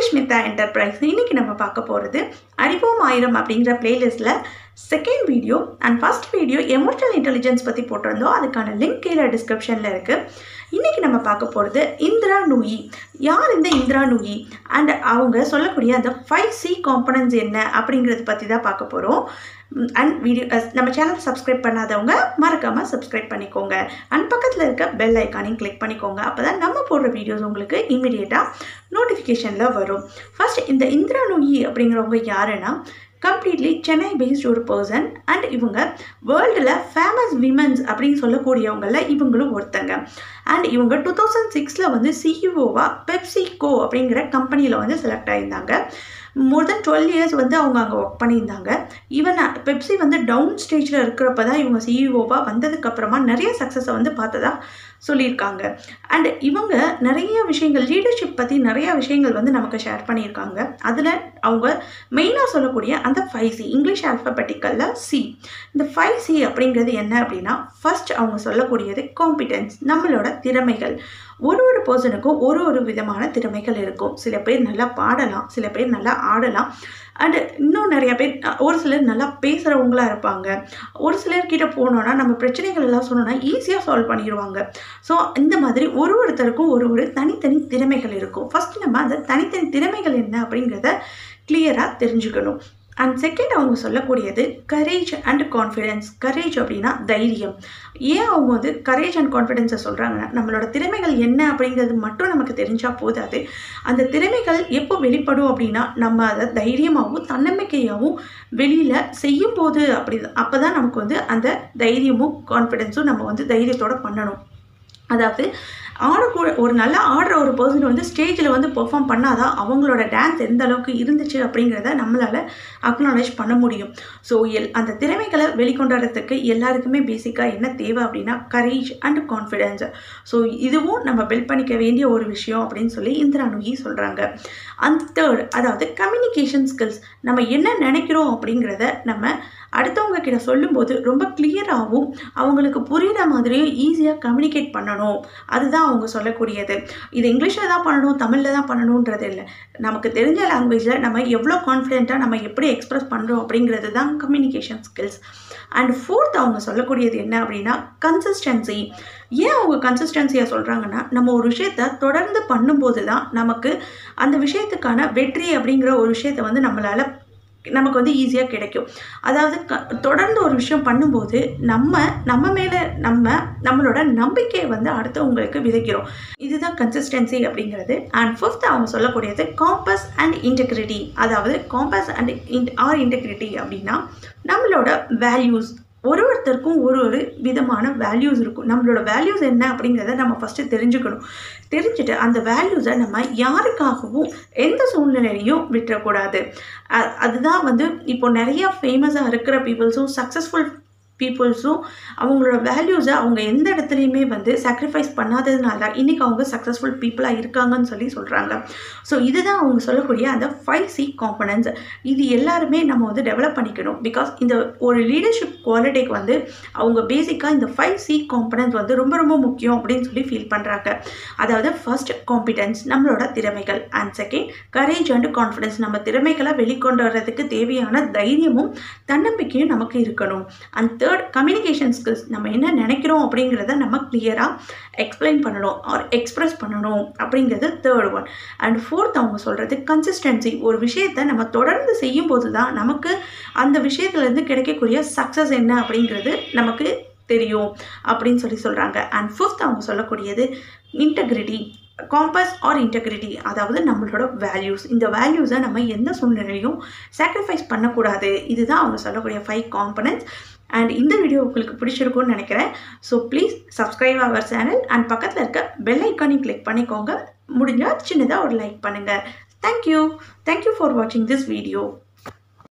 Smitha enterprise இன்னைக்கு நம்ம பார்க்க போகிறது அறிவோம் ஆயிரம் அப்படிங்கிற பிளேலிஸ்ட்டில் second video and first video emotional intelligence பற்றி போட்டிருந்தோம் அதுக்கான லிங்க் கீழே டிஸ்கிரிப்ஷனில் இருக்குது இன்றைக்கி நம்ம பார்க்க போகிறது இந்திரா நூயி யார் இந்த இந்திரா நூயி அண்ட் அவங்க சொல்லக்கூடிய அந்த ஃபைவ் சி காம்பனன்ஸ் என்ன அப்படிங்கிறத பற்றி தான் பார்க்க போகிறோம் அண்ட் வீடியோ நம்ம சேனல் சப்ஸ்கிரைப் பண்ணாதவங்க மறக்காமல் சப்ஸ்கிரைப் பண்ணிக்கோங்க அண்ட் பக்கத்தில் இருக்க பெல் ஐக்கானையும் கிளிக் பண்ணிக்கோங்க அப்போ தான் நம்ம போடுற வீடியோஸ் உங்களுக்கு இமீடியட்டாக நோட்டிஃபிகேஷனில் வரும் ஃபர்ஸ்ட் இந்த இந்திரா நூயி அப்படிங்கிறவங்க யாருன்னா கம்ப்ளீட்லி சென்னை பேஸ்ட் ஒரு பர்சன் அண்ட் இவங்க வேர்ல்டில் ஃபேமஸ் விமன்ஸ் அப்படின்னு சொல்லக்கூடியவங்களில் இவங்களும் ஒருத்தங்க அண்ட் இவங்க டூ தௌசண்ட் சிக்ஸில் வந்து சிஇஓவாக பெப்சிகோ அப்படிங்கிற கம்பெனியில் வந்து செலக்ட் ஆகியிருந்தாங்க மோர் தென் டுவெல் இயர்ஸ் வந்து அவங்க அங்கே ஒர்க் பண்ணியிருந்தாங்க ஈவன் பெப்சி வந்து டவுன் ஸ்டேஜில் இருக்கிறப்ப தான் இவங்க சிஇஓவாக வந்ததுக்கப்புறமா நிறைய சக்ஸஸை வந்து பார்த்ததா சொல்லியிருக்காங்க அண்ட் இவங்க நிறைய விஷயங்கள் லீடர்ஷிப் பற்றி நிறைய விஷயங்கள் வந்து நமக்கு ஷேர் பண்ணியிருக்காங்க அதில் அவங்க மெயினாக சொல்லக்கூடிய அந்த ஃபைவ் சி இங்கிலீஷ் ஆல்ஃபபெட்டிக்கலில் சி இந்த ஃபைவ் சி அப்படிங்கிறது என்ன அப்படின்னா ஃபர்ஸ்ட் அவங்க சொல்லக்கூடியது காம்பிடன்ஸ் நம்மளோட திறமைகள் ஒரு ஒரு பர்சனுக்கும் ஒரு ஒரு விதமான திறமைகள் இருக்கும் சில பேர் நல்லா பாடலாம் சில பேர் நல்லா ஆடலாம் அண்டு இன்னும் நிறைய பேர் ஒரு சிலர் நல்லா பேசுகிறவங்களா இருப்பாங்க ஒரு சிலர்கிட்ட போனோன்னா நம்ம பிரச்சனைகள் எல்லாம் சொன்னோன்னா ஈஸியாக சால்வ் பண்ணிடுவாங்க ஸோ இந்த மாதிரி ஒரு ஒருத்தருக்கும் ஒரு ஒரு தனித்தனி திறமைகள் இருக்கும் ஃபஸ்ட் நம்ம அந்த தனித்தனி திறமைகள் என்ன அப்படிங்கிறத கிளியராக தெரிஞ்சுக்கணும் அண்ட் செகண்ட் அவங்க சொல்லக்கூடியது கரேஜ் அண்ட் கான்ஃபிடென்ஸ் கரேஜ் அப்படின்னா தைரியம் ஏன் அவங்க வந்து கரேஜ் அண்ட் கான்ஃபிடென்ஸை சொல்கிறாங்கன்னா நம்மளோட திறமைகள் என்ன அப்படிங்கிறது மட்டும் நமக்கு தெரிஞ்சால் போதாது அந்த திறமைகள் எப்போ வெளிப்படும் அப்படின்னா நம்ம அதை தைரியமாகவும் தன்னம்பிக்கையாகவும் வெளியில் செய்யும்போது அப்படி அப்போ தான் நமக்கு வந்து அந்த தைரியமும் கான்ஃபிடென்ஸும் நம்ம வந்து தைரியத்தோடு பண்ணணும் அதாவது ஆடக்கூட ஒரு நல்லா ஆடுற ஒரு பர்சன் வந்து ஸ்டேஜில் வந்து பெர்ஃபார்ம் பண்ணாதான் அவங்களோட டான்ஸ் எந்த அளவுக்கு இருந்துச்சு அப்படிங்கிறத நம்மளால் அக்னாலேஜ் பண்ண முடியும் ஸோ எல் அந்த திறமைகளை வெளிக்கொண்டாடுறதுக்கு எல்லாருக்குமே பேசிக்காக என்ன தேவை அப்படின்னா கரேஜ் அண்ட் கான்ஃபிடென்ஸ் ஸோ இதுவும் நம்ம பில்ட் பண்ணிக்க வேண்டிய ஒரு விஷயம் அப்படின்னு சொல்லி இந்திரா நுகி சொல்கிறாங்க அண்ட் தேர்ட் அதாவது கம்யூனிகேஷன் ஸ்கில்ஸ் நம்ம என்ன நினைக்கிறோம் அப்படிங்கிறத நம்ம அடுத்தவங்க கிட்ட சொல்லும்போது ரொம்ப கிளியராகவும் அவங்களுக்கு புரிகிற மாதிரியும் ஈஸியாக கம்யூனிகேட் பண்ணணும் அதுதான் அவங்க சொல்லக்கூடியது இது இங்கிலீஷில் தான் பண்ணணும் தமிழில் தான் பண்ணணுன்றது இல்லை நமக்கு தெரிஞ்ச லாங்குவேஜில் நம்ம எவ்வளோ கான்ஃபிடென்ட்டாக நம்ம எப்படி எக்ஸ்ப்ரெஸ் பண்ணுறோம் அப்படிங்கிறது தான் கம்யூனிகேஷன் ஸ்கில்ஸ் அண்ட் ஃபோர்த் அவங்க சொல்லக்கூடியது என்ன அப்படின்னா கன்சிஸ்டன்சி ஏன் அவங்க கன்சிஸ்டன்சியாக சொல்கிறாங்கன்னா நம்ம ஒரு விஷயத்த தொடர்ந்து பண்ணும்போது தான் நமக்கு அந்த விஷயத்துக்கான வெற்றி அப்படிங்கிற ஒரு விஷயத்தை வந்து நம்மளால் நமக்கு வந்து ஈஸியாக கிடைக்கும் அதாவது க தொடர்ந்து ஒரு விஷயம் பண்ணும்போது நம்ம நம்ம மேலே நம்ம நம்மளோட நம்பிக்கையை வந்து அடுத்தவங்களுக்கு விதைக்கிறோம் இதுதான் கன்சிஸ்டன்சி அப்படிங்கிறது அண்ட் ஃபிஃப்த் அவங்க சொல்லக்கூடியது காம்பஸ் அண்ட் இன்டெகிரிட்டி அதாவது compass and in or integrity அப்படின்னா நம்மளோட வேல்யூஸ் ஒரு ஒருத்தருக்கும் ஒரு ஒரு விதமான வேல்யூஸ் இருக்கும் நம்மளோட வேல்யூஸ் என்ன அப்படிங்கிறத நம்ம ஃபஸ்ட்டு தெரிஞ்சுக்கணும் தெரிஞ்சுட்டு அந்த வேல்யூஸை நம்ம யாருக்காகவும் எந்த சூழ்நிலையிலையும் விட்டுறக்கூடாது அதுதான் வந்து இப்போ நிறையா ஃபேமஸாக இருக்கிற பீப்புள்ஸும் சக்ஸஸ்ஃபுல் பீப்புள்ஸும் அவங்களோட வேல்யூஸை அவங்க எந்த இடத்துலையுமே வந்து சாக்ரிஃபைஸ் பண்ணாததுனால தான் இன்றைக்கி அவங்க சக்ஸஸ்ஃபுல் பீப்புளாக இருக்காங்கன்னு சொல்லி சொல்கிறாங்க ஸோ இதுதான் அவங்க சொல்லக்கூடிய அந்த ஃபைவ் சி காம்பனன்ஸ் இது எல்லாருமே நம்ம வந்து டெவலப் பண்ணிக்கணும் பிகாஸ் இந்த ஒரு லீடர்ஷிப் குவாலிட்டிக்கு வந்து அவங்க பேசிக்காக இந்த ஃபைவ் சி காம்பனன்ஸ் வந்து ரொம்ப ரொம்ப முக்கியம் அப்படின்னு சொல்லி ஃபீல் பண்ணுறாங்க அதாவது ஃபர்ஸ்ட் காம்பிடன்ஸ் நம்மளோட திறமைகள் and second courage and confidence நம்ம திறமைகளை வெளிக்கொண்டு வர்றதுக்கு தேவையான தைரியமும் தன்னம்பிக்கையும் நமக்கு இருக்கணும் அண்ட் தேர்ட் கம்யூனிகேஷன் ஸ்கில்ஸ் நம்ம என்ன நினைக்கிறோம் அப்படிங்கிறத நம்ம கிளியராக எக்ஸ்பிளைன் பண்ணணும் ஆர் எக்ஸ்ப்ரெஸ் பண்ணணும் அப்படிங்கிறது தேர்ட் ஒன் அண்ட் ஃபோர்த் அவங்க சொல்கிறது கன்சிஸ்டன்சி ஒரு விஷயத்தை நம்ம தொடர்ந்து செய்யும்போது தான் நமக்கு அந்த விஷயத்துலேருந்து கிடைக்கக்கூடிய சக்ஸஸ் என்ன அப்படிங்கிறது நமக்கு தெரியும் அப்படின்னு சொல்லி சொல்கிறாங்க அண்ட் ஃபிஃப்த் அவங்க சொல்லக்கூடியது இன்டெகிரிட்டி காம்பஸ் ஆர் இன்டெகிரிட்டி அதாவது நம்மளோட வேல்யூஸ் இந்த வேல்யூஸை நம்ம எந்த சூழ்நிலையும் சாக்ரிஃபைஸ் பண்ணக்கூடாது இதுதான் அவங்க சொல்லக்கூடிய ஃபைவ் காம்பனன்ஸ் அண்ட் இந்த வீடியோ உங்களுக்கு பிடிச்சிருக்கும்னு நினைக்கிறேன் ஸோ ப்ளீஸ் சப்ஸ்கிரைப் அவர் சேனல் அண்ட் பக்கத்தில் இருக்க பெல் ஐக்கானையும் கிளிக் பண்ணிக்கோங்க முடிஞ்சால் சின்னதாக ஒரு லைக் பண்ணுங்கள் தேங்க்யூ தேங்க்யூ ஃபார் வாட்சிங் திஸ் வீடியோ